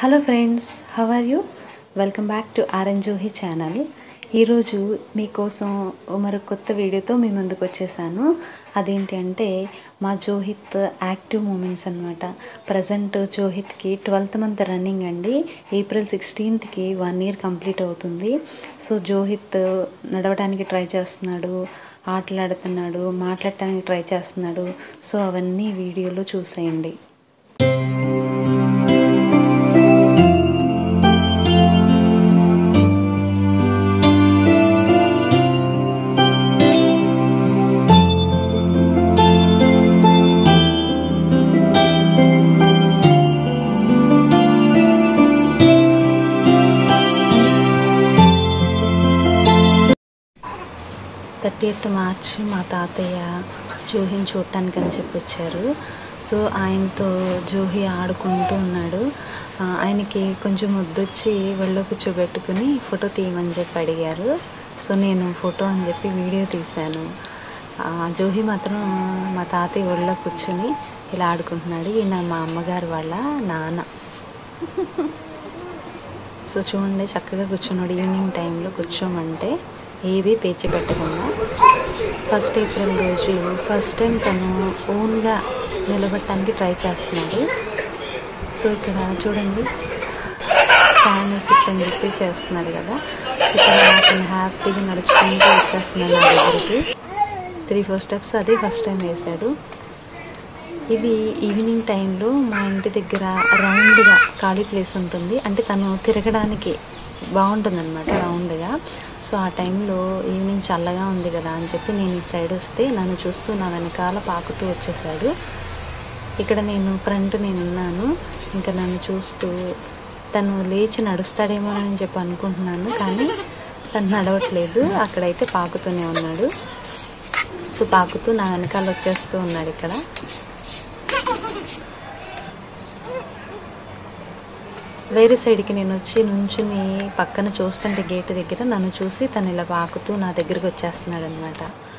Hello friends how are you welcome back to R N Johi channel ఈరోజు మీకోసం మరొక కొత్త వీడియోతో మీ ముందుకు వచ్చేసాను అదేంటి అంటే మా జోహిత్ యాక్టివ్ మూమెంట్స్ అనమాట ప్రజెంట్ జోహిత్కి ట్వెల్త్ మంత్ రన్నింగ్ అండి ఏప్రిల్ సిక్స్టీన్త్కి వన్ ఇయర్ కంప్లీట్ అవుతుంది సో జోహిత్ నడవడానికి ట్రై చేస్తున్నాడు ఆటలాడుతున్నాడు మాట్లాడటానికి ట్రై చేస్తున్నాడు సో అవన్నీ వీడియోలో చూసేయండి థర్టీ ఎయిత్ మార్చ్ మా తాతయ్య జోహిని చూడటానికి అని చెప్పి వచ్చారు సో ఆయనతో జోహి ఆడుకుంటూ ఉన్నాడు ఆ, ఆయనకి కొంచెం ముద్దొచ్చి ఒళ్ళో కూర్చోబెట్టుకుని ఫోటో తీయమని చెప్పి అడిగారు సో నేను ఫోటో అని చెప్పి వీడియో తీశాను ఆ, జోహి మాత్రం మా తాతయ్య ఒళ్ళో కూర్చుని ఇలా ఆడుకుంటున్నాడు ఈయన మా అమ్మగారు వాళ్ళ నాన్న సో చూడండి చక్కగా కూర్చున్నాడు ఈవినింగ్ టైంలో కూర్చోమంటే ఏవి పేచి పెట్టకుండా ఫస్ట్ ఏప్రిల్ రోజు ఫస్ట్ టైం తను ఓన్గా నిలబడటానికి ట్రై చేస్తున్నాడు సో ఇక్కడ చూడండి స్టాండ్ సిట్ అని చెప్పి చేస్తున్నాడు కదా ఇక్కడ అతను హ్యాపీగా నడుచుకుంటూ వచ్చేస్తున్నాడు నా దగ్గరికి త్రీ ఫోర్ స్టెప్స్ అది ఫస్ట్ టైం వేశాడు ఇది ఈవినింగ్ టైంలో మా ఇంటి దగ్గర రౌండ్గా ఖాళీ ప్లేస్ ఉంటుంది అంటే తను తిరగడానికి బాగుంటుంది అనమాట రౌండ్గా సో ఆ టైంలో ఈవినింగ్ చల్లగా ఉంది కదా అని చెప్పి నేను ఈ సైడ్ వస్తే నన్ను చూస్తూ నా వెనకాల పాకుతూ వచ్చేసాడు ఇక్కడ నేను ఫ్రంట్ నేను ఉన్నాను ఇంకా నన్ను చూస్తూ తను లేచి నడుస్తాడేమో అని చెప్పి అనుకుంటున్నాను కానీ తను నడవట్లేదు అక్కడైతే పాకుతూనే ఉన్నాడు సో పాకుతూ నా వెనకాల వచ్చేస్తూ ఉన్నాడు ఇక్కడ వేరే సైడ్కి నేను వచ్చి నుంచుని పక్కన చూస్తుంటే గేట్ దగ్గర నన్ను చూసి తను ఇలా పాకుతూ నా దగ్గరికి వచ్చేస్తున్నాడు అనమాట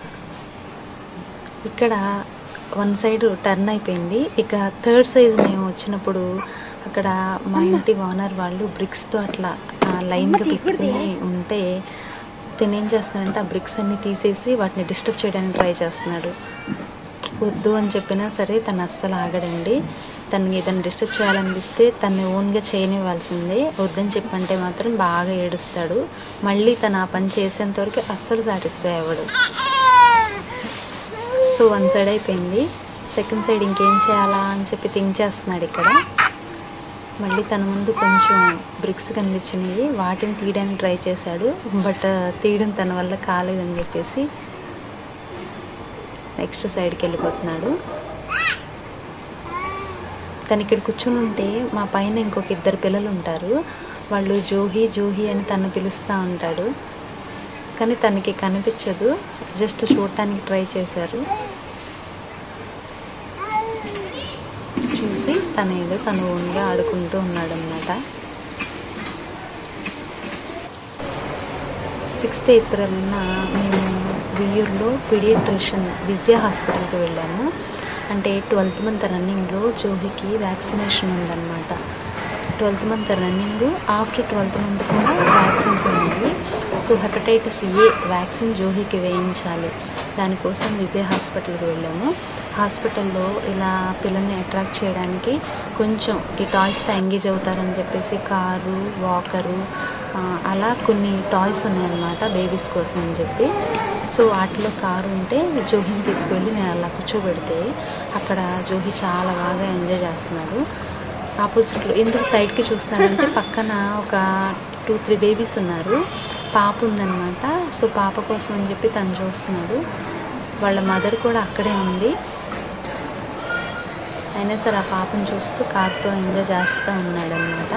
ఇక్కడ వన్ సైడ్ టర్న్ అయిపోయింది ఇక థర్డ్ సైజ్ మేము వచ్చినప్పుడు అక్కడ మా ఇంటి ఓనర్ వాళ్ళు బ్రిక్స్తో అట్లా లైన్గా పెట్టుకుని ఉంటే తను ఏం చేస్తున్నాడంటే ఆ బ్రిక్స్ అన్ని తీసేసి వాటిని డిస్టర్బ్ చేయడానికి ట్రై చేస్తున్నాడు వద్దు అని చెప్పినా సరే తను అస్సలు ఆగడండి తనకి ఏదైనా డిస్టర్బ్ చేయాలనిపిస్తే తను ఓన్గా చేయనివ్వాల్సిందే వద్దని చెప్పంటే మాత్రం బాగా ఏడుస్తాడు మళ్ళీ తను ఆ పని చేసేంత వరకు అస్సలు సాటిస్ఫై అవ్వడు సో వన్ సైడ్ అయిపోయింది సెకండ్ సైడ్ ఇంకేం చేయాలా అని చెప్పి థింక్ చేస్తున్నాడు ఇక్కడ మళ్ళీ తన ముందు కొంచెం బ్రిక్స్ కనిపించినాయి వాటిని తీయడానికి ట్రై చేశాడు బట్ తీయడం తన వల్ల కాలేదని చెప్పేసి నెక్స్ట్ సైడ్కి వెళ్ళిపోతున్నాడు తను ఇక్కడ కూర్చుని ఉంటే మా పైన ఇంకొక ఇద్దరు పిల్లలు ఉంటారు వాళ్ళు జోహి జోహి అని తను పిలుస్తూ ఉంటాడు కానీ తనకి కనిపించదు జస్ట్ చూడటానికి ట్రై చేశారు చూసి తను ఏదో తను ఓన్గా ఆడుకుంటూ ఉన్నాడు అనమాట సిక్స్త్ ఏప్రిల్న మేము వియ్యూరులో పీడియాట్రిషియన్ విజయ హాస్పిటల్కి వెళ్ళాము అంటే ట్వెల్త్ మంత్ రన్నింగ్లో జోహికి వ్యాక్సినేషన్ ఉందన్నమాట twelfth month running after twelfth month కూడా వ్యాక్సిన్స్ ఉన్నాయి సో హెపటైటిస్ ఏ వ్యాక్సిన్ జోహికి వేయించాలి దానికోసం విజయ హాస్పిటల్కి వెళ్ళాము హాస్పిటల్లో ఇలా పిల్లల్ని అట్రాక్ట్ చేయడానికి కొంచెం ఈ టాయ్స్తో ఎంగేజ్ అవుతారని చెప్పేసి కారు వాకరు ఆ, అలా కొన్ని టాయ్స్ ఉన్నాయన్నమాట బేబీస్ కోసం అని చెప్పి సో వాటిలో కారు ఉంటే జోహిని తీసుకెళ్ళి నేను అలా కూర్చోబెడితే అక్కడ జోహి చాలా బాగా ఎంజాయ్ చేస్తున్నాడు ఆపోజిట్లో ఎందుకు సైడ్కి చూస్తానంటే పక్కన ఒక టూ త్రీ బేబీస్ ఉన్నారు పాప ఉందన్నమాట సో పాప కోసం అని చెప్పి తను చూస్తున్నాడు వాళ్ళ మదర్ కూడా అక్కడే ఉంది అయినా సరే ఆ పాపను చూస్తూ కార్తో ఎంజాయ్ చేస్తూ ఉన్నాడనమాట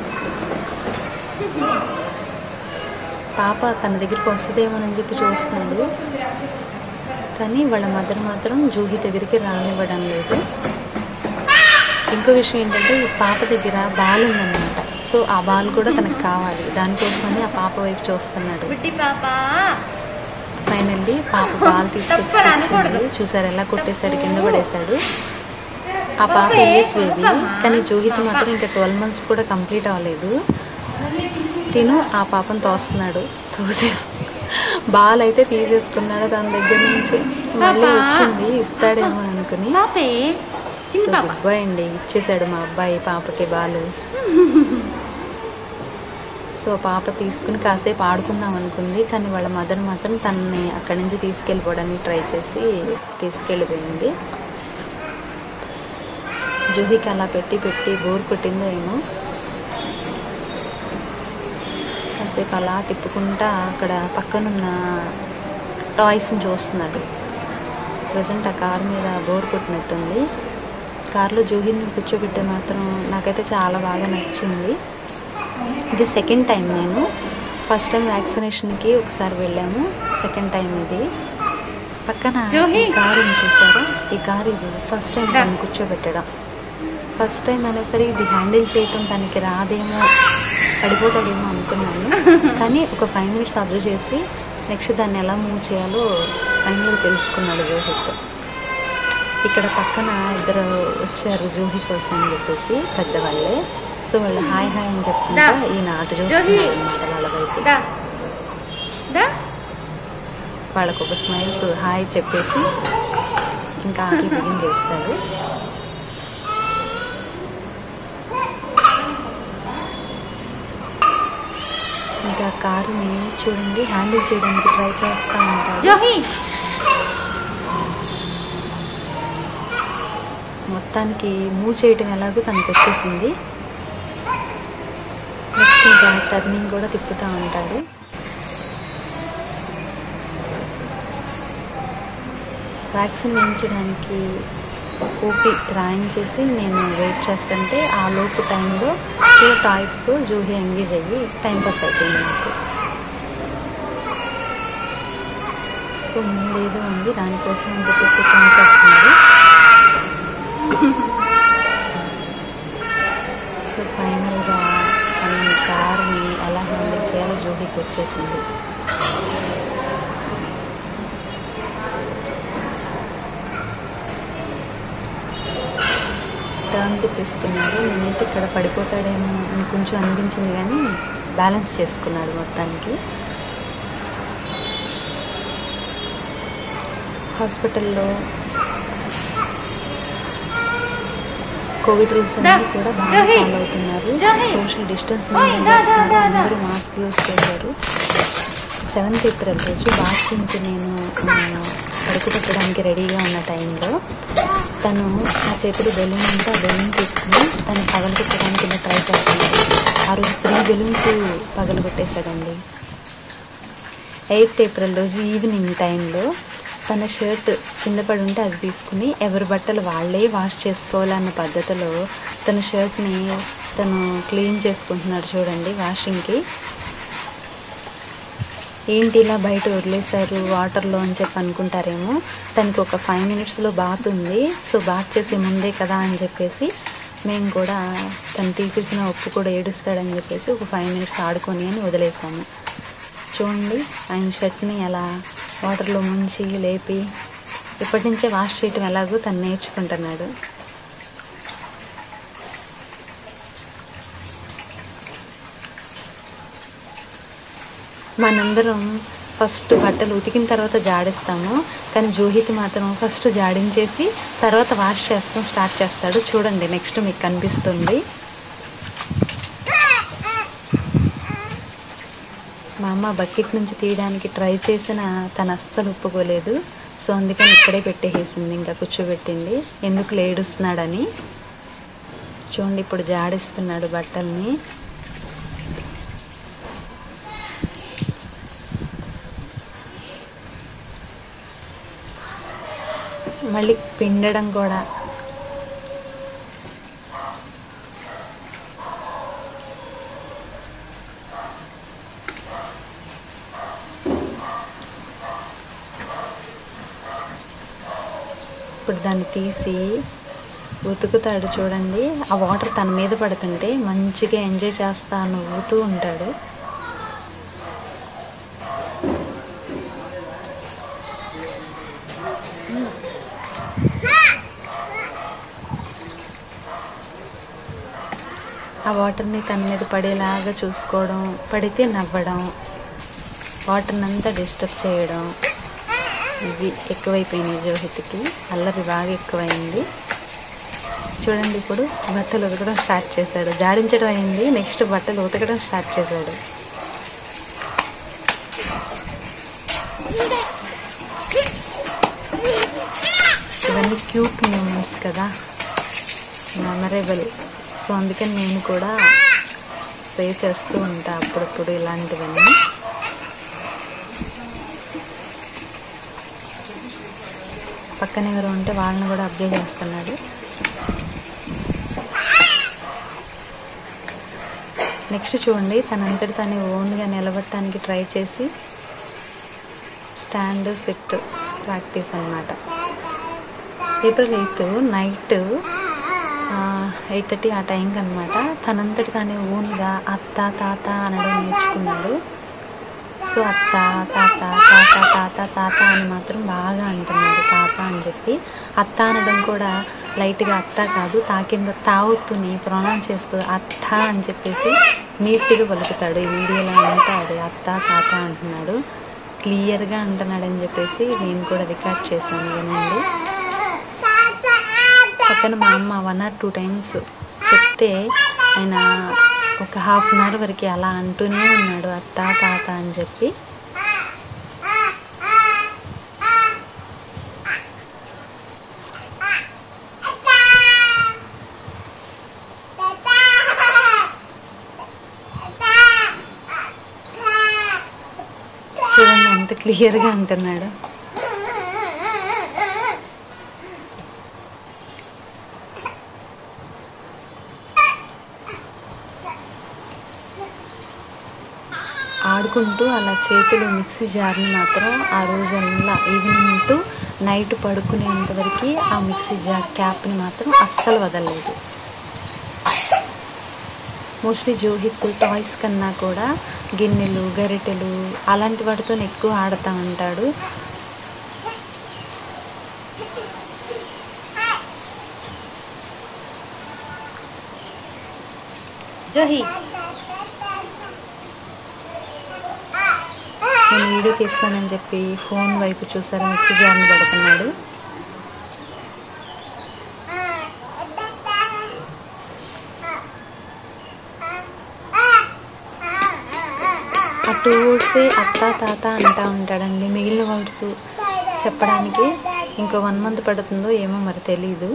పాప తన దగ్గరికి వస్తుందేమోనని చెప్పి చూస్తున్నాడు కానీ వాళ్ళ మదర్ మాత్రం జూహి దగ్గరికి రానివ్వడం లేదు ఇంకో విషయం ఏంటంటే ఈ పాప దగ్గర బాల్ ఉందన్నమాట సో ఆ బాల్ కూడా తనకు కావాలి దానికోసమని ఆ పాప వైపు చూస్తున్నాడు బుడ్డి పాప ఫైనల్లీ పాప బాల్ తీసుకొచ్చి తప్పని అనకూడదు. ఇచ్చింది. చూసారు ఎలా కొట్టేశాడు కింద పడేశాడు ఆ పాప ఇయర్స్ బేబీ కానీ జోహిత్ మాత్రం ఇంకా ట్వెల్వ్ మంత్స్ కూడా కంప్లీట్ అవ్వలేదు తిను ఆ పాపను తోస్తున్నాడు తోసి బాల్ అయితే తీసేసుకున్నాడు దాని దగ్గర నుంచి మళ్ళీ వచ్చింది ఇస్తాడేమో అనుకుని పాపే చిన్న సో పాప గుడ్ బాయ్ అండి ఇచ్చేసాడు మా అబ్బాయి పాపకి బాలు సో పాప తీసుకుని కాసేపు ఆడుకుందాం అనుకుంది కానీ వాళ్ళ మదర్ మాత్రం తనని అక్కడి నుంచి తీసుకెళ్ళిపోవడానికి ట్రై చేసి తీసుకెళ్ళిపోయింది జూహికి అలా పెట్టి పెట్టి బోర్ కొట్టిందో ఏమో కాసేపు అలా తిప్పుకుంటా అక్కడ పక్కనున్న టాయ్స్ని చూస్తున్నాడు ప్రజెంట్ ఆ కార్ మీద బోర్ కొట్టినట్టుంది కార్లో జూహిని కూర్చోబెట్టే మాత్రం నాకైతే చాలా బాగా నచ్చింది ఇది సెకండ్ టైం నేను ఫస్ట్ టైం వ్యాక్సినేషన్కి ఒకసారి వెళ్ళాము సెకండ్ టైం ఇది పక్కన జూహి. ఈ కారు ఉంది చూసారా ఈ కారు ఇది ఫస్ట్ టైం తను కూర్చోబెట్టడం ఫస్ట్ టైం అనేసరికి ఇది హ్యాండిల్ చేయటం తనకి రాదేమో పడిపోతాడేమో అనుకున్నాను కానీ ఒక ఫైవ్ మినిట్స్ అబ్జర్వ్ చేసి నెక్స్ట్ దాన్ని ఎలా మూవ్ చేయాలో ఫైనల్గా తెలుసుకున్నాడు జోహిత్ ఇక్కడ పక్కన ఇద్దరు వచ్చారు జూహి కోసం అని చెప్పేసి పెద్దవాళ్ళే సో వాళ్ళు హాయ్ హాయ్ అని చెప్తుంటే దా. ఈయన అటు జూహి. చూస్తున్నారు అనమాట వాళ్ళ వైపు దా దా వాళ్ళకు ఒక స్మైల్స్ హాయ్ చెప్పేసి ఇంకా ఆటలు బిగిన్ చేస్తారు ఇంకా కారుని చూడండి హ్యాండిల్ చేయడానికి ట్రై చేస్తూ ఉంటారు జోహి మొత్తానికి మూవ్ చేయటం ఎలాగో తనకు వచ్చేసింది నెక్స్ట్ ఇంకా టర్నింగ్ కూడా తిప్పుతూ ఉంటాడు వ్యాక్సిన్ వేయించడానికి ఓపీ రాయించేసి నేను వెయిట్ చేస్తుంటే ఆ లోపు టైంలో టూ టాయ్స్తో జూహి ఎంగేజ్ అయ్యి టైం పాస్ అయిపోయింది నాకు సో ముందు ఏదో ఉంది దానికోసం అని చెప్పేసి ట్రై చేస్తున్నారు సో ఫైనల్గా తన కార్ని ఎలా హ్యాండిల్ చేయాలో జోహికి వచ్చేసింది టర్న్ తిప్పేసుకున్నాడు నేనైతే ఇక్కడ పడిపోతాడేమో అని కొంచెం అనిపించింది కానీ బ్యాలెన్స్ చేసుకున్నాడు మొత్తానికి హాస్పిటల్లో కోవిడ్ రూల్స్ అన్ని కూడా బాగా జోహి. ఫాలో అవుతున్నారు జోహి. సోషల్ డిస్టెన్స్ ఓయ్, మెయింటైన్ దా, దా, చేస్తున్నారు దా, దా. అందరూ మాస్క్ యూస్ చేశారు సెవెంత్ ఏప్రిల్ రోజు బాత్రూమ్కి నేను ఆ, పడుకు పెట్టడానికి రెడీగా ఉన్న టైంలో తను నా చేతులు బెలూన్ ఉంటే ఆ బెలూన్ తీసుకుని తను పగలగొట్టడానికి ఇలా ట్రై చేస్తున్నాడు ఆ రోజు త్రీ బెలూన్స్ పగలగొట్టేశాడండి ఎయిత్ ఏప్రిల్ రోజు ఈవినింగ్ టైంలో తన షర్ట్ కింద పడి ఉంటే అది తీసుకుని ఎవరి బట్టలు వాళ్ళే వాష్ చేసుకోవాలన్న పద్ధతిలో తన షర్ట్ని తను క్లీన్ చేసుకుంటున్నాడు చూడండి వాషింగ్కి ఏంటి ఇలా బయట వదిలేశారు వాటర్లో అని చెప్పి అనుకుంటారేమో తనకి ఒక ఫైవ్ మినిట్స్లో బాత్ ఉంది సో బాత్ చేసే ముందే కదా అని చెప్పేసి మేము కూడా తను తీసేసిన ఉప్పు కూడా ఏడుస్తాడని చెప్పేసి ఒక ఫైవ్ మినిట్స్ ఆడుకొని అని వదిలేసాము చూడండి ఆయన షర్ట్ని అలా వాటర్లో ముంచి లేపి ఇప్పటి నుంచే వాష్ చేయటం ఎలాగో తను నేర్చుకుంటున్నాడు మనందరం ఫస్ట్ బట్టలు ఉతికిన తర్వాత జాడిస్తాము కానీ జూహిత్ మాత్రం ఫస్ట్ జాడించేసి తర్వాత వాష్ చేస్తాం స్టార్ట్ చేస్తాడు చూడండి నెక్స్ట్ మీకు కనిపిస్తుంది మా అమ్మ బకెట్ నుంచి తీయడానికి ట్రై చేసిన తను అస్సలు ఒప్పుకోలేదు సో అందుకని ఇక్కడే పెట్టేసేసింది ఇంకా కూర్చోబెట్టింది ఎందుకు లేడుస్తున్నాడని చూడండి ఇప్పుడు జాడిస్తున్నాడు బట్టల్ని మళ్ళీ పిండడం కూడా ఇప్పుడు దాన్ని తీసి ఉతుకుతాడు చూడండి ఆ వాటర్ తన మీద పడుతుంటే మంచిగా ఎంజాయ్ చేస్తా నవ్వుతూ ఉంటాడు ఆ వాటర్ని తన మీద పడేలాగా చూసుకోవడం పడితే నవ్వడం వాటర్ని అంతా డిస్టర్బ్ చేయడం ఇవి ఎక్కువైపోయినాయి జోహిత్కి అల్లరి బాగా ఎక్కువైంది చూడండి ఇప్పుడు బట్టలు ఉతకడం స్టార్ట్ చేశాడు జాడించడం అయింది నెక్స్ట్ బట్టలు ఉతకడం స్టార్ట్ చేశాడు ఇవన్నీ క్యూట్ మూమెంట్స్ కదా మెమరబుల్ సో అందుకని నేను కూడా సేవ్ చేస్తూ ఉంటా అప్పుడప్పుడు ఇలాంటివన్నీ పక్కన ఎవరు ఉంటే వాళ్ళని కూడా అబ్జర్వ్ చేస్తున్నాడు నెక్స్ట్ చూడండి తనంతటి తను ఓన్గా నిలబడటానికి ట్రై చేసి స్టాండ్ సిట్ ప్రాక్టీస్ అనమాట April eighth night eight thirty ఆ టైంకి అనమాట తనంతటి తానే ఓన్గా అత్త తాత అనడం నేర్చుకున్నాడు సో అత్త తాత తాత తాత తాత అని మాత్రం బాగా అంటున్నాడు తాత అని చెప్పి అత్త అనడం కూడా లైట్గా అత్త కాదు తా కింద తావుతుని ప్రొనౌన్స్ చేస్తూ అత్త అని చెప్పేసి నీట్గా పలుకుతాడు ఈ వీడియోలో అంతా అది అత్త తాత అంటున్నాడు క్లియర్గా అంటున్నాడని చెప్పేసి నేను కూడా రికార్డ్ చేశాను వినండి పక్కన మా అమ్మ వన్ ఆర్ టూ టైమ్స్ చెప్తే ఆయన ఒక హాఫ్ అన్ అవర్ వరకు అలా అంటూనే ఉన్నాడు అత్త తాత అని చెప్పి చూడండి ఎంత క్లియర్గా అంటున్నాడు ఆడుకుంటూ అలా చేతులు మిక్సీ జార్ని మాత్రం ఆ రోజల్లా ఈవినింగ్ టు నైట్ పడుకునేంత వరకు ఆ మిక్సీ జార్ క్యాప్ని మాత్రం అస్సలు వదలలేదు మోస్ట్లీ జోహిత్ టాయ్స్ కన్నా కూడా గిన్నెలు గరిటెలు అలాంటి వాటితో ఎక్కువ ఆడుతూ ఉంటాడు జోహి నేను వీడియో తీస్తానని చెప్పి ఫోన్ వైపు చూసారా మిక్సీ జార్ని పెడుతున్నాడు ఆ టూ వర్డ్సే అత్త తాత అంటా ఉంటాడండి మిగిలిన వర్డ్స్ చెప్పడానికి ఇంకో వన్ మంత్ పడుతుందో ఏమో మరి తెలీదు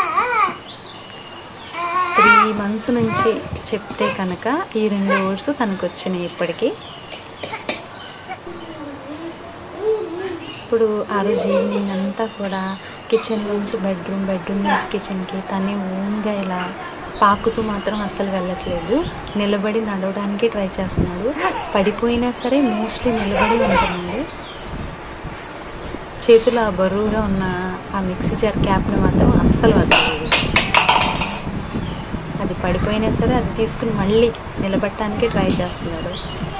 త్రీ మంత్స్ నుంచి చెప్తే కనుక ఈ రెండు వర్డ్స్ తనకు వచ్చినాయి ఇప్పటికీ ఇప్పుడు ఆ రోజు ఈవినింగ్ అంతా కూడా కిచెన్ నుంచి బెడ్రూమ్ బెడ్రూమ్ నుంచి కిచెన్కి తనే ఓన్గా ఇలా పాకుతూ మాత్రం అస్సలు వెళ్ళట్లేదు నిలబడి నడవడానికి ట్రై చేస్తున్నాడు పడిపోయినా సరే మోస్ట్లీ నిలబడి ఉంటున్నాడు చేతిలో ఆ బరువుగా ఉన్న ఆ మిక్సీ జార్ క్యాప్ని మాత్రం అస్సలు వదలలేదు అది పడిపోయినా సరే అది తీసుకుని మళ్ళీ నిలబడటానికి ట్రై చేస్తున్నాడు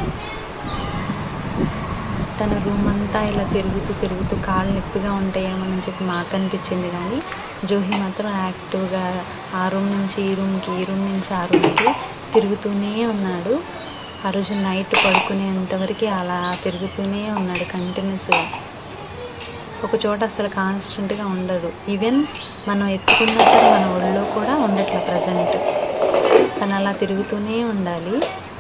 తన రూమ్ అంతా ఇలా తిరుగుతూ తిరుగుతూ కాళ్ళు నొప్పిగా ఉంటాయేమని చెప్పి మాకు అనిపించింది కానీ జోహి మాత్రం యాక్టివ్గా ఆ రూమ్ నుంచి ఈ రూమ్కి ఈ రూమ్ నుంచి ఆ రూమ్కి తిరుగుతూనే ఉన్నాడు ఆ రోజు నైట్ పడుకునేంతవరకు అలా తిరుగుతూనే ఉన్నాడు కంటిన్యూస్గా ఒక చోట అసలు కాన్స్టెంట్గా ఉండడు ఈవెన్ మనం ఎత్తుకున్నా సరే మన ఒళ్ళో కూడా ఉండట్లే ప్రజెంట్ తను అలా తిరుగుతూనే ఉండాలి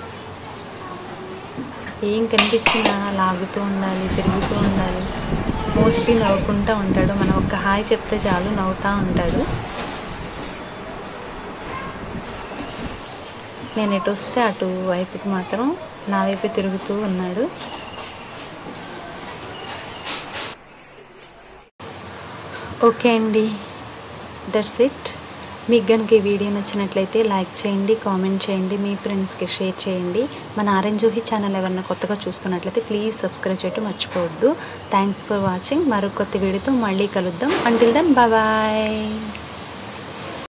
ఏం కనిపించినా లాగుతూ ఉండాలి తిరుగుతూ ఉండాలి మోస్ట్లీ నవ్వుకుంటూ ఉంటాడు మనం ఒక్క హాయ్ చెప్తే చాలు నవ్వుతూ ఉంటాడు నేను ఎటు వస్తే అటు వైపుకి మాత్రం నా వైపు తిరుగుతూ ఉన్నాడు ఓకే అండి దట్స్ ఇట్ మీకు కనుక ఈ వీడియో నచ్చినట్లయితే లైక్ చేయండి కామెంట్ చేయండి మీ ఫ్రెండ్స్కి షేర్ చేయండి మన ఆరెంజోహి ఛానల్ ఎవరైనా కొత్తగా చూస్తున్నట్లయితే ప్లీజ్ సబ్స్క్రైబ్ చేయడం మర్చిపోవద్దు థ్యాంక్స్ ఫర్ వాచింగ్ మరో కొత్త వీడియోతో మళ్ళీ కలుద్దాం అంటిల్ దెన్ బాయ్